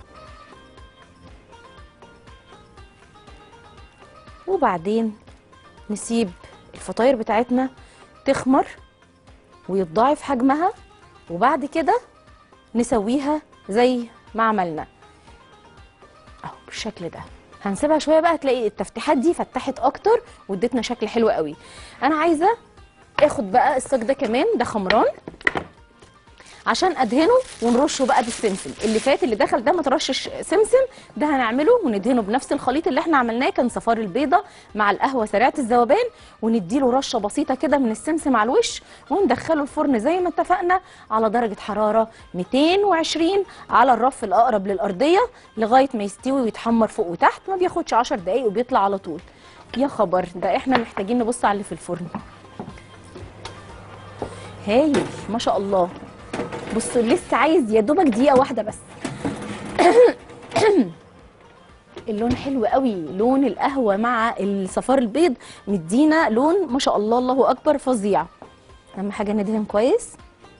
وبعدين نسيب الفطاير بتاعتنا تخمر ويتضاعف حجمها وبعد كده نسويها زي ما عملنا اهو بالشكل ده هنسيبها شويه بقى تلاقي التفتيحات دي فتحت اكتر وادتنا شكل حلو قوي انا عايزه اخد بقى الصاج ده كمان ده خمران عشان ادهنه ونرشه بقى بالسمسم اللي فات اللي دخل ده ما ترشش سمسم ده هنعمله وندهنه بنفس الخليط اللي احنا عملناه كان صفار البيضه مع القهوه سريعه الذوبان ونديله رشه بسيطه كده من السمسم على الوش وندخله الفرن زي ما اتفقنا على درجه حراره 220 على الرف الاقرب للارضيه لغايه ما يستوي ويتحمر فوق وتحت ما بياخدش 10 دقايق وبيطلع على طول يا خبر ده احنا محتاجين نبص على اللي في الفرن هايل ما شاء الله بص لسه عايز يا دوبك دقيقه واحده بس اللون حلو قوي لون القهوه مع الصفار البيض مدينا لون ما شاء الله الله اكبر فظيع اهم حاجه ندهن كويس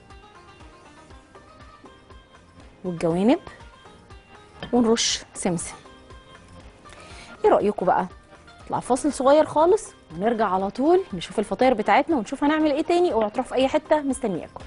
والجوانب ونرش سمسم ايه رايكم بقى نطلع فاصل صغير خالص ونرجع على طول نشوف الفطاير بتاعتنا ونشوف هنعمل ايه تاني اوعوا تروحوا في اي حته مستنياكم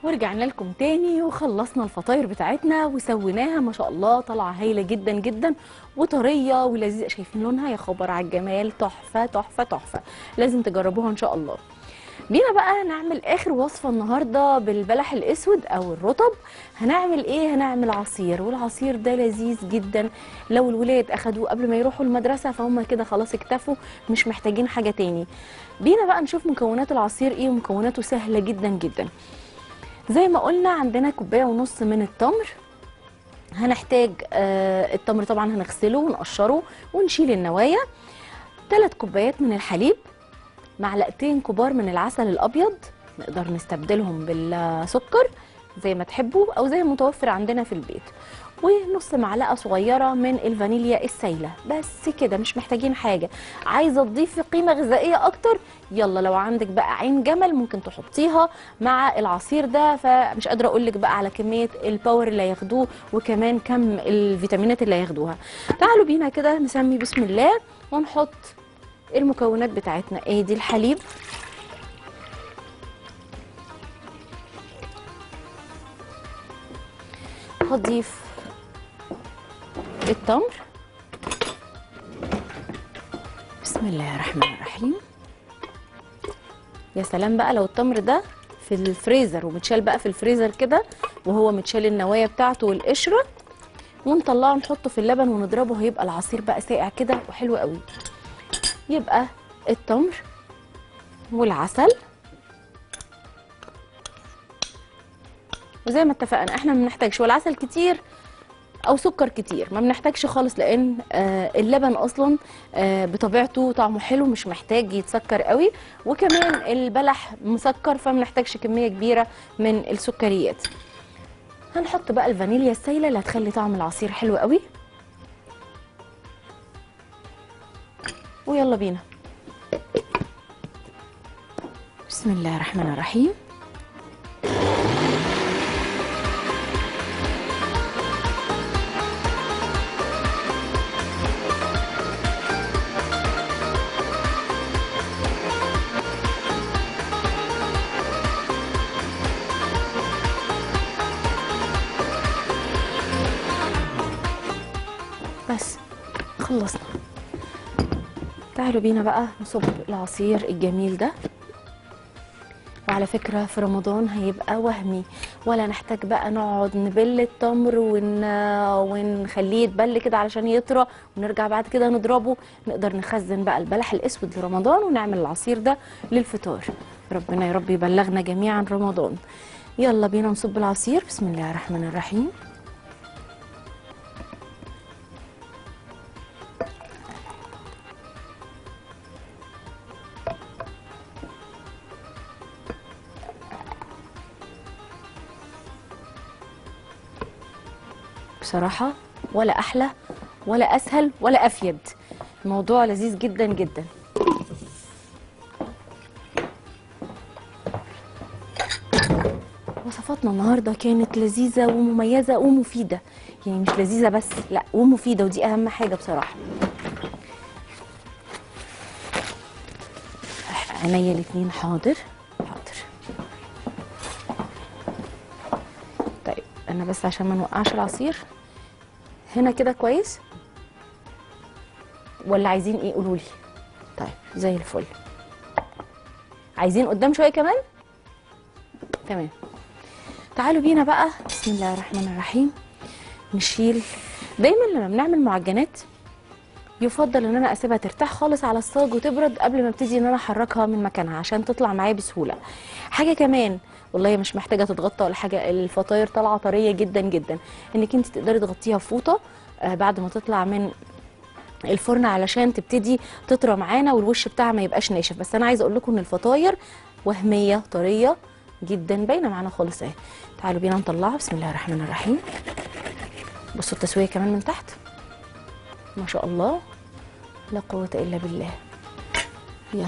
ورجعنا لكم تاني وخلصنا الفطاير بتاعتنا وسويناها ما شاء الله طالعه هايله جدا جدا وطريه ولذيذه شايفين لونها يا خبر على الجمال تحفه تحفه تحفه لازم تجربوها ان شاء الله بينا بقى نعمل اخر وصفه النهارده بالبلح الاسود او الرطب هنعمل ايه هنعمل عصير والعصير ده لذيذ جدا لو الولاد اخدوه قبل ما يروحوا المدرسه فهم كده خلاص اكتفوا مش محتاجين حاجه تاني بينا بقى نشوف مكونات العصير ايه ومكوناته سهله جدا جدا زي ما قلنا عندنا كوبايه ونص من التمر هنحتاج آه التمر طبعا هنغسله ونقشره ونشيل النوايا ثلاث كوبايات من الحليب معلقتين كبار من العسل الابيض نقدر نستبدلهم بالسكر زي ما تحبوا او زي المتوفر عندنا في البيت ونص معلقه صغيره من الفانيليا السايله بس كده مش محتاجين حاجه عايزه تضيفي قيمه غذائيه اكتر يلا لو عندك بقى عين جمل ممكن تحطيها مع العصير ده فمش قادره اقول لك بقى على كميه الباور اللي هياخدوه وكمان كم الفيتامينات اللي هياخدوها تعالوا بينا كده نسمي بسم الله ونحط المكونات بتاعتنا ادي الحليب هضيف التمر بسم الله الرحمن الرحيم يا سلام بقى لو التمر ده في الفريزر ومتشال بقى في الفريزر كده وهو متشال النوايا بتاعته والقشره ونطلعه نحطه في اللبن ونضربه هيبقى العصير بقى ساقع كده وحلو قوي يبقى التمر والعسل وزي ما اتفقنا احنا ما بنحتاجش ولا عسل كتير او سكر كتير ما بنحتاجش خالص لان آه اللبن اصلا آه بطبيعته طعمه حلو مش محتاج يتسكر قوي وكمان البلح مسكر فما نحتاجش كميه كبيره من السكريات هنحط بقى الفانيليا السايله اللي هتخلي طعم العصير حلو قوي ويلا بينا بسم الله الرحمن الرحيم بس خلصنا تعالوا بينا بقى نصب العصير الجميل ده وعلى فكرة في رمضان هيبقى وهمي ولا نحتاج بقى نقعد نبل التمر ون... ونخليه يتبل كده علشان يطرى ونرجع بعد كده نضربه نقدر نخزن بقى البلح الأسود لرمضان ونعمل العصير ده للفطار ربنا يا رب يبلغنا جميعا رمضان يلا بينا نصب العصير بسم الله الرحمن الرحيم بصراحة ولا أحلى ولا أسهل ولا أفيد الموضوع لذيذ جدا جدا وصفاتنا النهاردة كانت لذيذة ومميزة ومفيدة يعني مش لذيذة بس لا ومفيدة ودي أهم حاجة بصراحة عينيا الاتنين حاضر حاضر طيب انا بس عشان ما نوقعش العصير هنا كده كويس ولا عايزين ايه قولوا لي طيب زي الفل عايزين قدام شويه كمان تمام تعالوا بينا بقى بسم الله الرحمن الرحيم نشيل دايما لما بنعمل معجنات يفضل ان انا اسيبها ترتاح خالص على الصاج وتبرد قبل ما ابتدي ان انا احركها من مكانها عشان تطلع معايا بسهوله حاجه كمان والله مش محتاجه تتغطى ولا حاجه الفطاير طالعه طريه جدا جدا انك انت تقدري تغطيها بفوطه آه بعد ما تطلع من الفرن علشان تبتدي تطرى معانا والوش بتاعها ما يبقاش ناشف بس انا عايزه اقول لكم ان الفطاير وهميه طريه جدا باينه معانا خالص اهي تعالوا بينا نطلعها بسم الله الرحمن الرحيم بصوا التسويه كمان من تحت ما شاء الله لا قوة إلا بالله يلا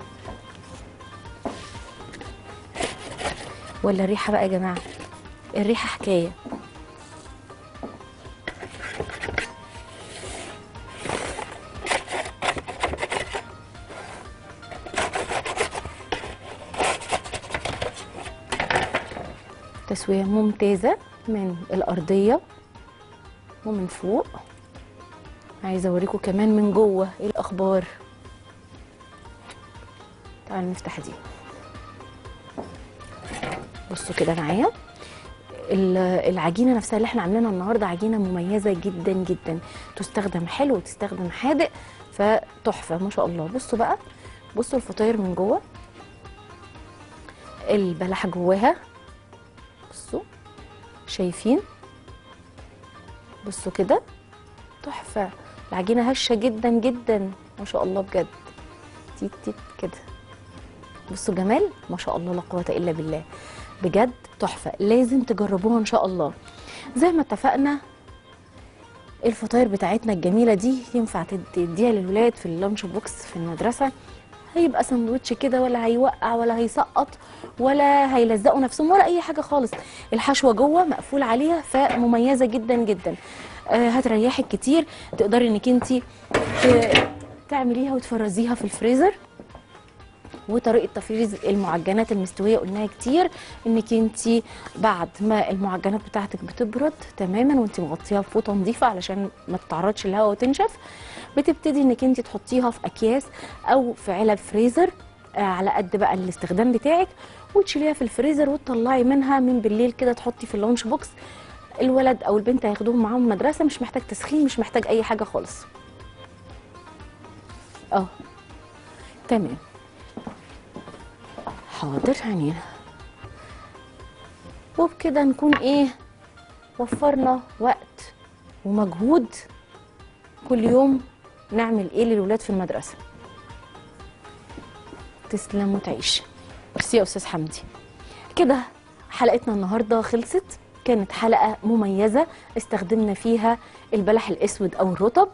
ولا الريحة بقى يا جماعة الريحة حكاية تسويه ممتازه من الارضيه ومن فوق عايزه اوريكم كمان من جوه ايه الاخبار تعالوا نفتح دي بصوا كده معايا ال- العجينه نفسها اللي احنا عاملينها النهارده عجينه مميزه جدا جدا تستخدم حلو وتستخدم حادق فتحفه ما شاء الله بصوا بقى بصوا الفطاير من جوه البلح جواها بصوا شايفين بصوا كده تحفه العجينه هشه جدا جدا ما شاء الله بجد تيت تيت كده بصوا جمال ما شاء الله لا قوه الا بالله بجد تحفه لازم تجربوها ان شاء الله زي ما اتفقنا الفطاير بتاعتنا الجميله دي ينفع تد- تديها للولاد في اللانش بوكس في المدرسه هيبقى سندوتش كده ولا هيوقع ولا هيسقط ولا هيلزقوا نفسهم ولا اي حاجه خالص الحشوه جوه مقفول عليها فمميزه جدا جدا آه، هتريحك كتير تقدري انك انت تعمليها وتفرزيها في الفريزر وطريقه تفريز المعجنات المستويه قلناها كتير انك انت بعد ما المعجنات بتاعتك بتبرد تماما وانت مغطيها بفوطه نظيفه علشان ما تتعرضش للهواء وتنشف بتبتدي انك انت تحطيها في اكياس او في علب فريزر آه، على قد بقى الاستخدام بتاعك وتشيليها في الفريزر وتطلعي منها من بالليل كده تحطي في اللانش بوكس الولد او البنت هياخدوهم معاهم المدرسه مش محتاج تسخين مش محتاج اي حاجه خالص اه تمام حاضر عينينا وبكده نكون ايه وفرنا وقت ومجهود كل يوم نعمل ايه للولاد في المدرسه تسلم وتعيش ميرسي يا استاذ حمدي كده حلقتنا النهارده خلصت كانت حلقه مميزه استخدمنا فيها البلح الاسود او الرطب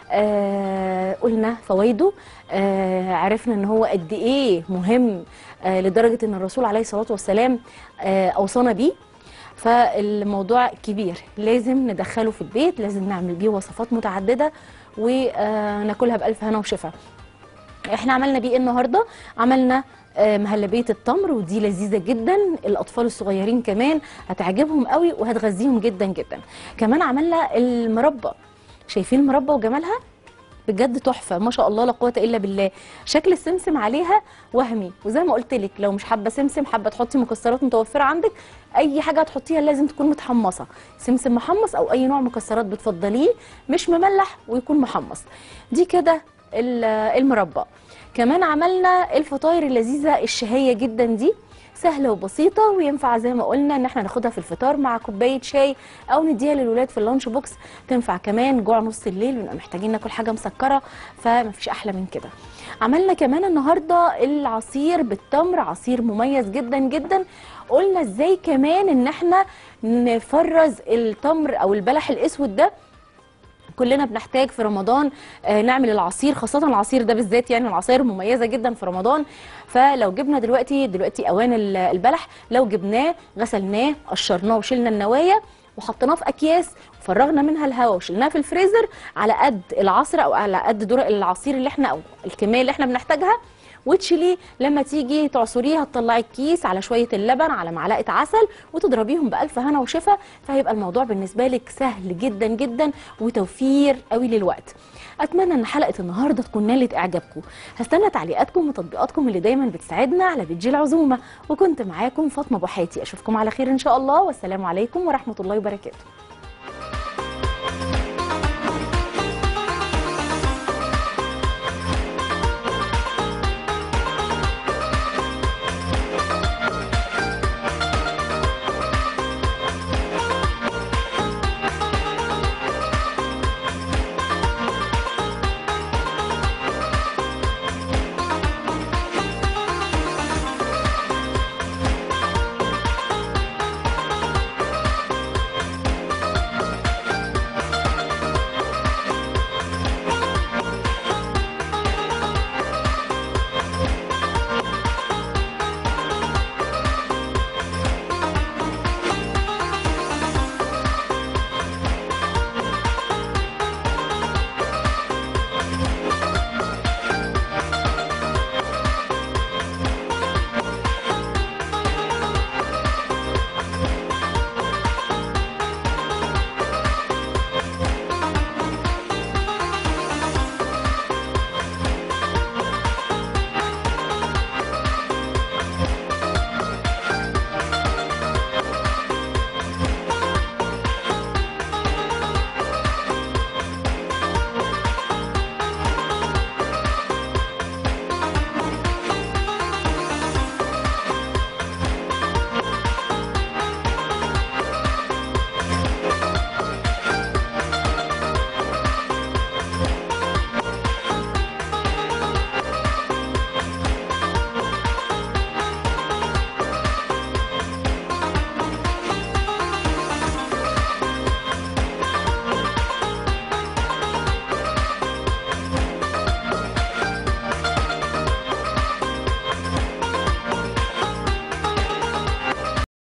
آه قلنا فوائده آه عرفنا ان هو قد ايه مهم آه لدرجه ان الرسول عليه الصلاه والسلام آه اوصانا بيه فالموضوع كبير لازم ندخله في البيت لازم نعمل بيه وصفات متعدده وناكلها بالف هنا وشفا احنا عملنا بيه ايه النهارده عملنا آه، مهلبيه التمر ودي لذيذه جدا الاطفال الصغيرين كمان هتعجبهم قوي وهتغذيهم جدا جدا كمان عملنا المربى شايفين المربى وجمالها بجد تحفه ما شاء الله لا قوه الا بالله شكل السمسم عليها وهمي وزي ما قلت لك لو مش حابه سمسم حابه تحطي مكسرات متوفره عندك اي حاجه هتحطيها لازم تكون متحمصه سمسم محمص او اي نوع مكسرات بتفضليه مش مملح ويكون محمص دي كده ال- المربى كمان عملنا الفطاير اللذيذه الشهيه جدا دي سهله وبسيطه وينفع زي ما قلنا ان احنا ناخدها في الفطار مع كوبايه شاي او نديها للولاد في اللانش بوكس تنفع كمان جوع نص الليل بنبقى محتاجين ناكل حاجه مسكره فمفيش احلى من كده عملنا كمان النهارده العصير بالتمر عصير مميز جدا جدا قلنا ازاي كمان ان احنا نفرز التمر او البلح الاسود ده كلنا بنحتاج في رمضان آه، نعمل العصير خاصة العصير ده بالذات يعني العصاير مميزة جدا في رمضان فلو جبنا دلوقتي دلوقتي أوان ال- البلح لو جبناه غسلناه قشرناه وشلنا النوايا وحطيناه في أكياس وفرغنا منها الهواء وشلناه في الفريزر على قد العصر أو على قد درق العصير اللي احنا أو الكمية اللي احنا بنحتاجها وتشيليه لما تيجي تعصريه هتطلعي الكيس على شويه اللبن على معلقه عسل وتضربيهم بالف هنا وشفا فهيبقى الموضوع بالنسبه لك سهل جدا جدا وتوفير قوي للوقت اتمنى ان حلقه النهارده تكون نالت اعجابكم هستنى تعليقاتكم وتطبيقاتكم اللي دايما بتساعدنا على بيجي العزومه وكنت معاكم فاطمه بوحاتي اشوفكم على خير ان شاء الله والسلام عليكم ورحمه الله وبركاته